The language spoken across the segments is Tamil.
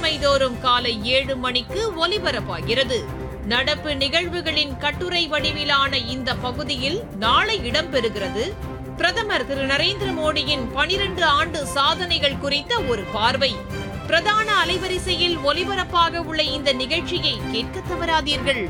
சனிக்கிழமை தோறும் காலை ஏழு மணிக்கு ஒலிபரப்பாகிறது நடப்பு நிகழ்வுகளின் கட்டுரை வடிவிலான இந்த பகுதியில் நாளை இடம்பெறுகிறது பிரதமர் திரு நரேந்திர மோடியின் பனிரெண்டு ஆண்டு சாதனைகள் குறித்த ஒரு பார்வை பிரதான அலைவரிசையில் ஒலிபரப்பாக உள்ள இந்த நிகழ்ச்சியை கேட்க தவறாதீர்கள்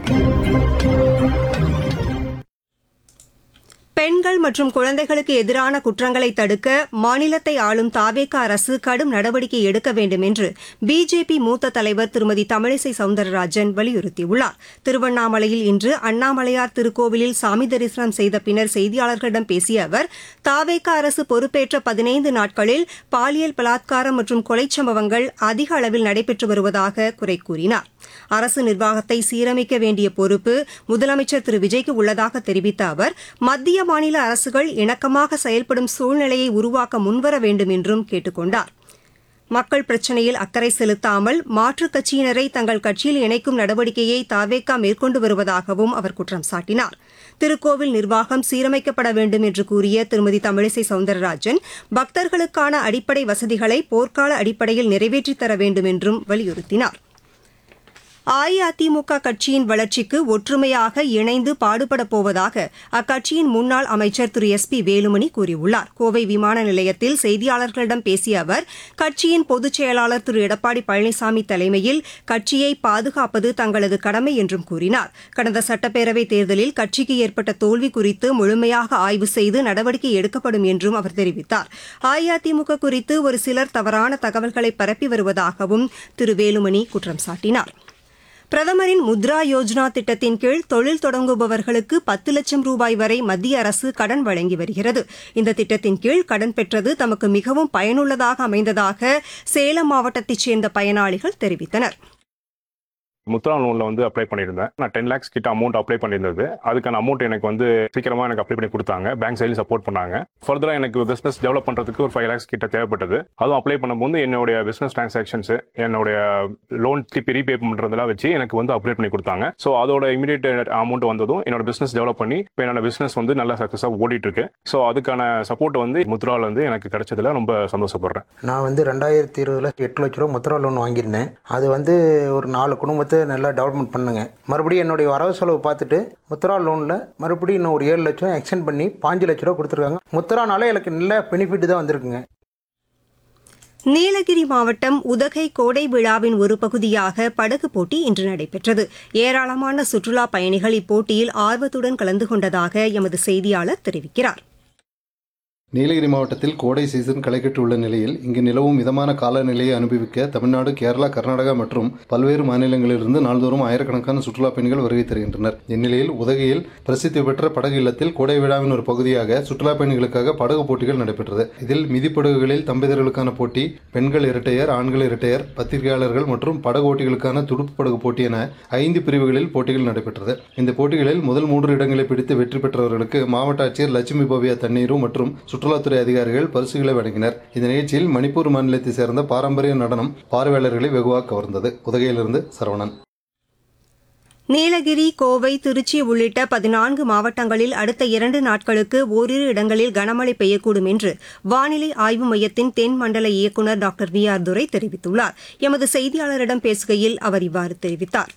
பெண்கள் மற்றும் குழந்தைகளுக்கு எதிரான குற்றங்களை தடுக்க மாநிலத்தை ஆளும் தாவேக அரசு கடும் நடவடிக்கை எடுக்க வேண்டும் என்று பிஜேபி மூத்த தலைவர் திருமதி தமிழிசை சவுந்தரராஜன் வலியுறுத்தியுள்ளார் திருவண்ணாமலையில் இன்று அண்ணாமலையார் திருக்கோவிலில் சாமி தரிசனம் செய்த பின்னர் செய்தியாளர்களிடம் பேசிய அவர் தாவேக அரசு பொறுப்பேற்ற பதினைந்து நாட்களில் பாலியல் பலாத்காரம் மற்றும் கொலைச் சம்பவங்கள் அதிக அளவில் நடைபெற்று வருவதாக குறை கூறினார் அரசு நிர்வாகத்தை சீரமைக்க வேண்டிய பொறுப்பு முதலமைச்சர் திரு விஜய்க்கு உள்ளதாக தெரிவித்த அவர் மத்திய மாநில அரசுகள் இணக்கமாக செயல்படும் சூழ்நிலையை உருவாக்க முன்வர வேண்டும் என்றும் கேட்டுக் கொண்டார் மக்கள் பிரச்சினையில் அக்கறை செலுத்தாமல் மாற்றுக் கட்சியினரை தங்கள் கட்சியில் இணைக்கும் நடவடிக்கையை தாவேக்கா மேற்கொண்டு வருவதாகவும் அவர் குற்றம் சாட்டினார் திருக்கோவில் நிர்வாகம் சீரமைக்கப்பட வேண்டும் என்று கூறிய திருமதி தமிழிசை சவுந்தரராஜன் பக்தர்களுக்கான அடிப்படை வசதிகளை போர்க்கால அடிப்படையில் நிறைவேற்றித் தர வேண்டும் என்றும் வலியுறுத்தினார் அஇஅதிமுக கட்சியின் வளர்ச்சிக்கு ஒற்றுமையாக இணைந்து பாடுபடப் போவதாக அக்கட்சியின் முன்னாள் அமைச்சர் திரு எஸ் பி வேலுமணி கூறியுள்ளார் கோவை விமான நிலையத்தில் செய்தியாளர்களிடம் பேசிய அவர் கட்சியின் பொதுச் செயலாளர் திரு எடப்பாடி பழனிசாமி தலைமையில் கட்சியை பாதுகாப்பது தங்களது கடமை என்றும் கூறினார் கடந்த சட்டப்பேரவைத் தேர்தலில் கட்சிக்கு ஏற்பட்ட தோல்வி குறித்து முழுமையாக ஆய்வு செய்து நடவடிக்கை எடுக்கப்படும் என்றும் அவர் தெரிவித்தார் அஇஅதிமுக குறித்து ஒரு சிலர் தவறான தகவல்களை பரப்பி வருவதாகவும் திரு வேலுமணி குற்றம் சாட்டினார் பிரதமரின் முத்ரா யோஜனா திட்டத்தின் கீழ் தொழில் தொடங்குபவர்களுக்கு பத்து லட்சம் ரூபாய் வரை மத்திய அரசு கடன் வழங்கி வருகிறது இந்த திட்டத்தின் கீழ் கடன் பெற்றது தமக்கு மிகவும் பயனுள்ளதாக அமைந்ததாக சேலம் மாவட்டத்தைச் சேர்ந்த பயனாளிகள் தெரிவித்தனர் முத்ரா லோனில் வந்து அப்ளை பண்ணியிருந்தேன் நான் டென் லேக்ஸ் கிட்ட அமௌண்ட் அப்ளை பண்ணியிருந்தது அதுக்கான அமௌண்ட் எனக்கு வந்து சீக்கிரமாக எனக்கு அப்ளை பண்ணி கொடுத்தாங்க பேங்க் சைடில் சப்போர்ட் பண்ணாங்க ஃபர்தராக எனக்கு பிஸ்னஸ் டெவலப் பண்ணுறதுக்கு ஒரு ஃபைவ் லேக்ஸ் கிட்ட தேவைப்பட்டது அதுவும் அப்ளை பண்ணும்போது என்னுடைய பிஸ்னஸ் டிரான்சாக்ஷன்ஸ் என்னுடைய லோன் திருப்பி ரீபே பண்ணுறதெல்லாம் வச்சு எனக்கு வந்து அப்ளை பண்ணி கொடுத்தாங்க ஸோ அதோட இமீடியட் அமௌண்ட் வந்ததும் என்னோட பிஸ்னஸ் டெவலப் பண்ணி இப்போ என்னோட பிஸ்னஸ் வந்து நல்லா சக்ஸஸாக ஓடிட்டு இருக்கு ஸோ அதுக்கான சப்போர்ட் வந்து முத்ரால வந்து எனக்கு கிடைச்சதுல ரொம்ப சந்தோஷப்படுறேன் நான் வந்து ரெண்டாயிரத்தி இருபதுல எட்டு லட்ச ரூபா முத்ரா லோன் வாங்கியிருந்தேன் அது வந்து ஒரு நாலு குடும்பத்தை நல்லா டெவலப்மெண்ட் பண்ணுங்க மறுபடியும் என்னுடைய வரவு செலவு பார்த்துட்டு முத்ரா லோனில் மறுபடியும் இன்னும் ஒரு ஏழு லட்சம் எக்ஸ்டெண்ட் பண்ணி பாஞ்சு லட்ச ரூபா கொடுத்துருக்காங்க முத்ரானால எனக்கு நல்ல பெனிஃபிட் தான் வந்திருக்குங்க நீலகிரி மாவட்டம் உதகை கோடை விழாவின் ஒரு பகுதியாக படகு போட்டி இன்று நடைபெற்றது ஏராளமான சுற்றுலா பயணிகள் இப்போட்டியில் ஆர்வத்துடன் கலந்து கொண்டதாக எமது செய்தியாளர் தெரிவிக்கிறார் நீலகிரி மாவட்டத்தில் கோடை சீசன் களைகட்டுள்ள நிலையில் இங்கு நிலவும் மிதமான காலநிலையை அனுபவிக்க தமிழ்நாடு கேரளா கர்நாடகா மற்றும் பல்வேறு மாநிலங்களிலிருந்து நாள்தோறும் ஆயிரக்கணக்கான சுற்றுலா பயணிகள் வருகை தருகின்றனர் இந்நிலையில் உதகையில் பிரசித்தி பெற்ற படகு இல்லத்தில் கோடை விழாவின் ஒரு பகுதியாக சுற்றுலா பயணிகளுக்காக படகு போட்டிகள் நடைபெற்றது இதில் மிதிப்படகுகளில் தம்பதியர்களுக்கான போட்டி பெண்கள் இரட்டையர் ஆண்கள் இரட்டையர் பத்திரிகையாளர்கள் மற்றும் படகு ஓட்டிகளுக்கான துடுப்பு படகு போட்டி என ஐந்து பிரிவுகளில் போட்டிகள் நடைபெற்றது இந்த போட்டிகளில் முதல் மூன்று இடங்களை பிடித்து வெற்றி பெற்றவர்களுக்கு மாவட்ட ஆட்சியர் லட்சுமி பவ்யா தண்ணீரு மற்றும் சுற்றுலாத்துறை அதிகாரிகள் பரிசுகளை வழங்கினர் இந்த நிகழ்ச்சியில் மணிப்பூர் மாநிலத்தை சேர்ந்த பாரம்பரிய நடனம் பார்வையாளர்களை வெகுவாக கவர்ந்தது உதகையிலிருந்து சரவணன் நீலகிரி கோவை திருச்சி உள்ளிட்ட பதினான்கு மாவட்டங்களில் அடுத்த இரண்டு நாட்களுக்கு ஓரிரு இடங்களில் கனமழை பெய்யக்கூடும் என்று வானிலை ஆய்வு மையத்தின் தென் மண்டல இயக்குநர் டாக்டர் வி ஆர் துரை தெரிவித்துள்ளார் எமது செய்தியாளரிடம் பேசுகையில் அவர் இவ்வாறு தெரிவித்தார்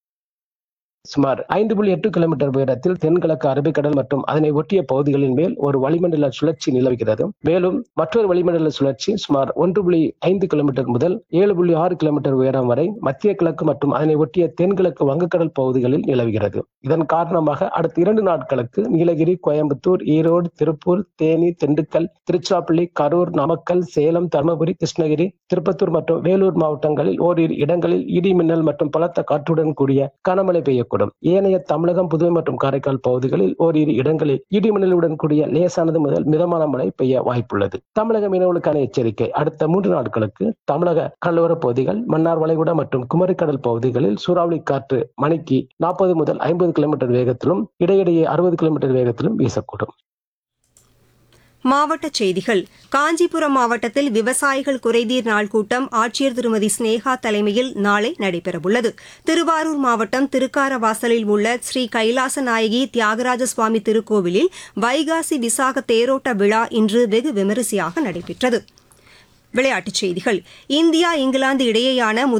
சுமார் ஐந்து புள்ளி எட்டு கிலோமீட்டர் உயரத்தில் தென்கிழக்கு அரபிக்கடல் மற்றும் அதனை ஒட்டிய பகுதிகளின் மேல் ஒரு வளிமண்டல சுழற்சி நிலவுகிறது மேலும் மற்றொரு வளிமண்டல சுழற்சி சுமார் ஒன்று புள்ளி ஐந்து கிலோமீட்டர் முதல் ஏழு புள்ளி ஆறு கிலோமீட்டர் உயரம் வரை மத்திய கிழக்கு மற்றும் அதனை ஒட்டிய தென்கிழக்கு வங்கக்கடல் பகுதிகளில் நிலவுகிறது இதன் காரணமாக அடுத்த இரண்டு நாட்களுக்கு நீலகிரி கோயம்புத்தூர் ஈரோடு திருப்பூர் தேனி திண்டுக்கல் திருச்சிராப்பள்ளி கரூர் நாமக்கல் சேலம் தருமபுரி கிருஷ்ணகிரி திருப்பத்தூர் மற்றும் வேலூர் மாவட்டங்களில் ஓரிரு இடங்களில் இடி மின்னல் மற்றும் பலத்த காற்றுடன் கூடிய கனமழை பெய்யக்கூடும் ஏனைய தமிழகம் புதுவை மற்றும் காரைக்கால் பகுதிகளில் ஓரிரு இடங்களில் இடி மின்னலுடன் கூடிய லேசானது முதல் மிதமான மழை பெய்ய வாய்ப்புள்ளது தமிழக மீனவர்களுக்கான எச்சரிக்கை அடுத்த மூன்று நாட்களுக்கு தமிழக கடலோரப் பகுதிகள் மன்னார் வளைகுடா மற்றும் குமரிக்கடல் பகுதிகளில் சூறாவளி காற்று மணிக்கு நாற்பது முதல் ஐம்பது கிலோமீட்டர் வேகத்திலும் இடையிடையே அறுபது கிலோமீட்டர் வேகத்திலும் வீசக்கூடும் மாவட்டச் செய்திகள் காஞ்சிபுரம் மாவட்டத்தில் விவசாயிகள் குறைதீர் நாள் கூட்டம் ஆட்சியர் திருமதி ஸ்னேகா தலைமையில் நாளை நடைபெறவுள்ளது திருவாரூர் மாவட்டம் திருக்காரவாசலில் உள்ள ஸ்ரீ கைலாச நாயகி தியாகராஜ சுவாமி திருக்கோவிலில் வைகாசி விசாக தேரோட்ட விழா இன்று வெகு விமரிசையாக நடைபெற்றது விளையாட்டுச் செய்திகள் இந்தியா இங்கிலாந்து இடையேயான